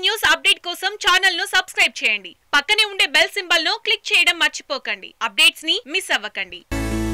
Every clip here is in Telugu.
న్యూస్ అప్డేట్ కోసం ఛానల్ ను సబ్స్క్రైబ్ చేయండి పక్కనే ఉండే బెల్ సింబల్ ను క్లిక్ చేయడం మర్చిపోకండి అప్డేట్స్ ని మిస్ అవ్వకండి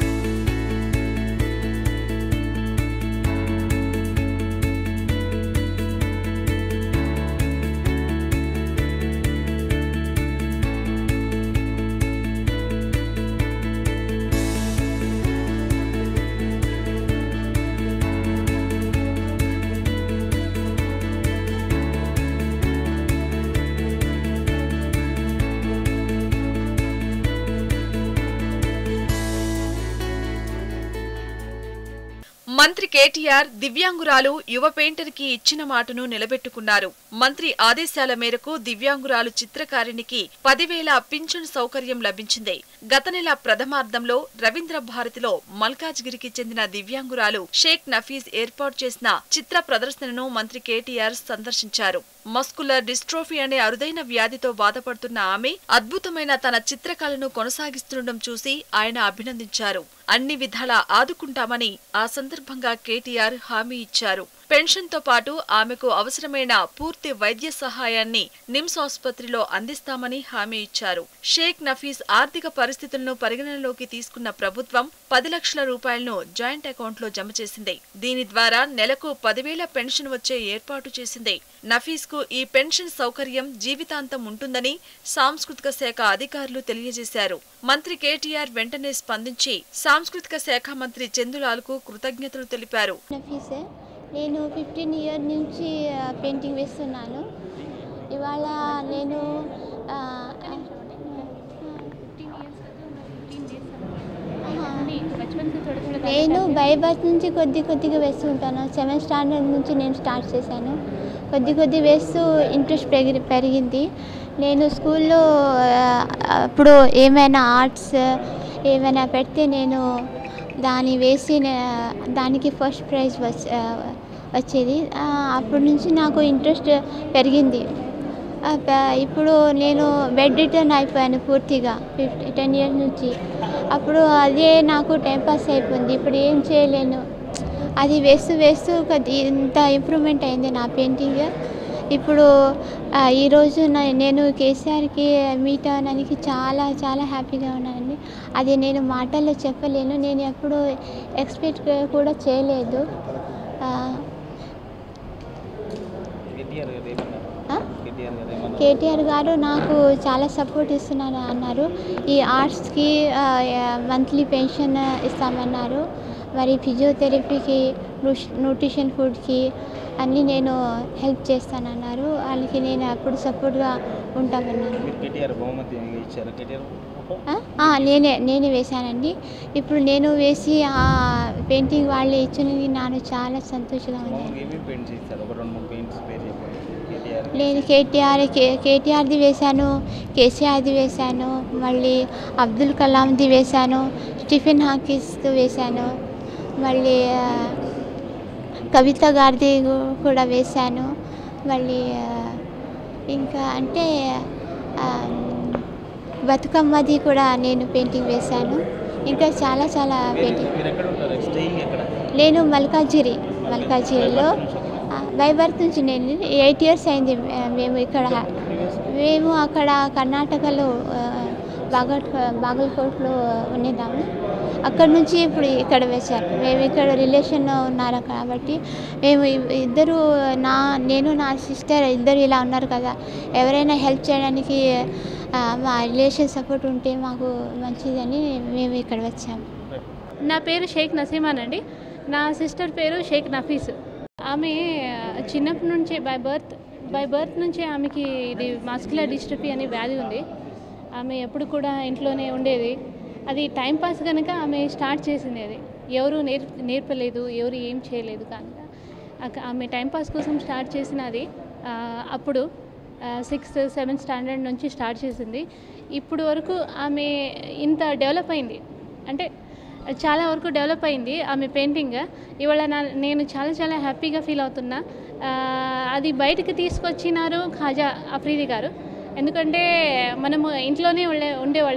మంత్రి కేటీఆర్ దివ్యాంగురాలు యువ పెయింటర్ కి ఇచ్చిన మాటను నిలబెట్టుకున్నారు మంత్రి ఆదేశాల మేరకు దివ్యాంగురాలు చిత్రకారిణికి పదివేల పింఛన్ సౌకర్యం లభించింది గత నెల ప్రథమార్థంలో రవీంద్ర భారతిలో మల్కాజ్గిరికి చెందిన దివ్యాంగురాలు షేక్ నఫీజ్ ఏర్పాటు చేసిన చిత్ర ప్రదర్శనను మంత్రి కేటీఆర్ సందర్శించారు మస్కులర్ డిస్ట్రోఫీ అనే అరుదైన వ్యాధితో బాధపడుతున్న ఆమె అద్భుతమైన తన చిత్రకళను కొనసాగిస్తుండడం చూసి ఆయన అభినందించారు అన్ని విధాలా ఆదుకుంటామని ఆ సందర్భంగా కేటీఆర్ హామీ ఇచ్చారు పెన్షన్ తో పాటు ఆమెకు అవసరమైన పూర్తి వైద్య సహాయాన్ని నిమ్స్ ఆసుపత్రిలో అందిస్తామని హామీ ఇచ్చారు షేక్ నఫీస్ ఆర్థిక పరిస్థితులను పరిగణనలోకి తీసుకున్న ప్రభుత్వం పది లక్షల రూపాయలను జాయింట్ అకౌంట్ లో జమ చేసింది దీని ద్వారా నెలకు పదివేల పెన్షన్ వచ్చే ఏర్పాటు చేసింది నఫీస్ కు ఈ పెన్షన్ సౌకర్యం జీవితాంతం ఉంటుందని సాంస్కృతిక శాఖ అధికారులు తెలియజేశారు మంత్రి కేటీఆర్ వెంటనే స్పందించి సాంస్కృతిక శాఖ మంత్రి చందులాల్ కు కృతజ్ఞతలు తెలిపారు నఫీసే నేను ఫిఫ్టీన్ ఇయర్ నుంచి ఆ, పెయింటింగ్ వేస్తున్నాను ఇవాళ నేను ఆ, ఆహా. నేను బై బర్త్ నుంచి కొద్ది కొద్దిగా వేస్తూ ఉంటాను సెవెంత్ స్టాండర్డ్ నుంచి నేను స్టార్ట్ చేశాను కొద్ది కొద్ది వేస్తూ ఇంట్రెస్ట్ పెరిగి పెరిగింది నేను స్కూల్లో ఆ, అప్పుడు ఏమైనా ఆర్ట్స్ ఏమైనా పెడితే నేను దాన్ని వేసి నే- దానికి ఫస్ట్ ప్రైజ్ వచ్ ఆ, వచ్చేది ఆ, అప్పటి నుంచి నాకు ఇంట్రెస్ట్ పెరిగింది ఆ, ప- ఇప్పుడు నేను బెడ్ రిటర్న్ అయిపోయాను పూర్తిగా ఫిఫ్టీ టెన్ ఇయర్స్ నుంచి అప్పుడు అదే నాకు టైంపాస్ అయిపోయింది ఇప్పుడు ఏం చేయలేను అది వేస్తూ వేస్తూ కొద్ది ఇంత ఇంప్రూవ్మెంట్ అయింది నా పెయింటింగ్ ఇప్పుడు ఆ, ఈరోజు నా- నేను కేసీఆర్కి మీట్ అవడానికి చాలా చాలా హ్యాపీగా ఉన్నానండి అది నేను మాటల్లో చెప్పలేను నేను ఎప్పుడు ఎక్స్పెక్ట్ కూడా చేయలేదు ఆ, కేటీఆర్ గారు ఏమన్నారు ఆ? కేటీఆర్ గారు ఏమన్నారు కేటీఆర్ గారు నాకు చాలా సపోర్ట్ ఇస్తున్నారు అన్నారు ఈ ఆర్ట్స్కి మంత్లీ పెన్షన్ ఇస్తామన్నారు మరి ఫిజియోథెరపీకి న్యూట్రిషన్ ఫుడ్కి అన్నీ నేను హెల్ప్ చేస్తానన్నారు వాళ్ళకి నేను అప్పుడు సపోర్ట్గా ఉంటామన్నారు మీరు కేటీఆర్ బహుమతి ఇచ్చారు కేటీఆర్ ఆ? ఆ, నేనే నేనే వేశానండి ఇప్పుడు నేను వేసి ఆ పెయింటింగ్ వాళ్ళు ఇచ్చినది నాకు చాలా సంతోషంగా ఉంది మామూలుగా ఏమేమి పెయింట్స్ ఇస్తారు ఒక రెండు మూడు పెయింట్స్ పేరు చెప్పండి కేటీఆర్ నేను కేటీఆర్ కే కేటీఆర్ది వేశాను కేసీఆర్ది వేశాను మళ్ళీ అబ్దుల్ కలాంది వేశాను స్టిఫెన్ హాకిస్ది వేశాను మళ్ళీ ఆ, కవిత గారిది గు- కూడా వేశాను మళ్ళీ ఆ, ఇంకా అంటే ఆ, బతుకమ్మది కూడా నేను పెయింటింగ్ వేశాను ఇంకా చాలా చాలా పెయింటింగ్ మీరు ఎక్కడ ఉంటారు స్టేయింగ్ ఎక్కడ నేను మల్కాజిరి మల్కాజిరిలో బై బర్త్ నుంచి నేను ఎయిట్ ఇయర్స్ అయింది ఆ, మేము ఇక్కడ మేము అక్కడ కర్ణాటకలో ఆ, బాగల్ బాగల్కోట్లో ఉండేదాము అక్కడ నుంచి ఇప్పుడు ఇక్కడ వేశారు మేము ఇక్కడ రిలేషన్ ఉన్నారు కాబట్టి మేము ఇ- ఇద్దరు నా నేను నా సిస్టర్ ఇద్దరు ఇలా ఉన్నారు కదా ఎవరైనా హెల్ప్ చేయడానికి ఆ, మా రిలేషన్ సపోర్ట్ ఉంటే మాకు మంచిదని మేము ఇక్కడ వచ్చాము నా పేరు షేక్ నసీమాన్ అండి నా సిస్టర్ పేరు షేక్ నఫీస్ ఆమె చిన్నప్పటి నుంచి బై బర్త్ బై బర్త్ నుంచి ఆమెకి ఇది మాస్కులర్ డిస్ట్రఫీ అనే వ్యాధి ఉంది ఆమె ఎప్పుడు కూడా ఇంట్లోనే ఉండేది అది టైం పాస్ కనుక ఆమె స్టార్ట్ చేసింది అది ఎవరు నేర్ నేర్పలేదు ఎవరు ఏం చేయలేదు కనుక అక- ఆమె టైం పాస్ కోసం స్టార్ట్ చేసినది ఆ, అప్పుడు సిక్స్త్ సెవెంత్ స్టాండర్డ్ నుంచి స్టార్ట్ చేసింది ఇప్పుడు వరకు ఆమె ఇంత డెవలప్ అయింది అంటే చాలా వరకు డెవలప్ అయింది ఆమె పెయింటింగ్ ఇవాళ నా నేను చాలా చాలా హ్యాపీగా ఫీల్ అవుతున్నా ఆ, అది బయటకు తీసుకొచ్చినారు ఖాజా అఫ్రీది గారు ఎందుకంటే మనము ఇంట్లోనే ఉండే ఉండేవాళ్ళం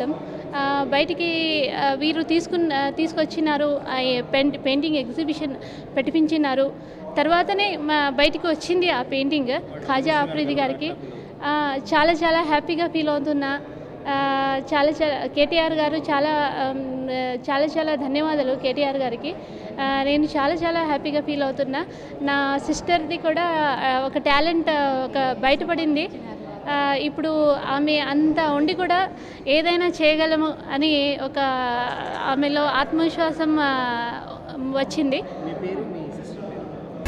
ఆ, బయటికి ఆ, వీరు తీసుకున్న తీసుకొచ్చినారు ఆ, ఏ పెయింట్ పెయింటింగ్ ఎగ్జిబిషన్ పెట్టించినారు తర్వాతనే మా బయటికి వచ్చింది ఆ పెయింటింగ్ ఖాజా ఆఫ్రిది గారికి ఆ, చాలా చాలా హ్యాపీగా ఫీల్ అవుతున్నా ఆ, చాలా చాలా కేటీఆర్ గారు చాలా ఆమ్, చాలా చాలా ధన్యవాదాలు కేటీఆర్ గారికి ఆ, నేను చాలా చాలా హ్యాపీగా ఫీల్ అవుతున్నా నా సిస్టర్ది కూడా ఆ, ఒక టాలెంట్ ఒక బయటపడింది ఆ, ఇప్పుడు ఆమె అంత ఉండి కూడా ఏదైనా చేయగలము అని ఒక ఆమెలో ఆత్మవిశ్వాసం ఆ, వచ్చింది మీ పేరు మీ సిస్టర్ పేరు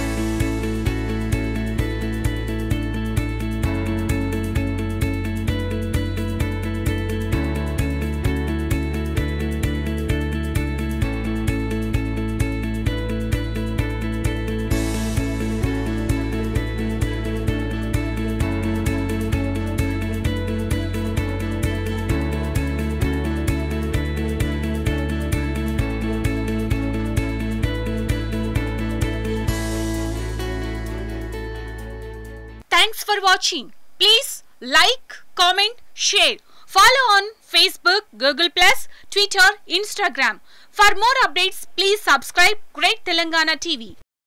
Thanks for watching. Please like, comment, share. Follow on Facebook, Google Plus, Twitter, Instagram. For more updates, please subscribe Great Telangana TV.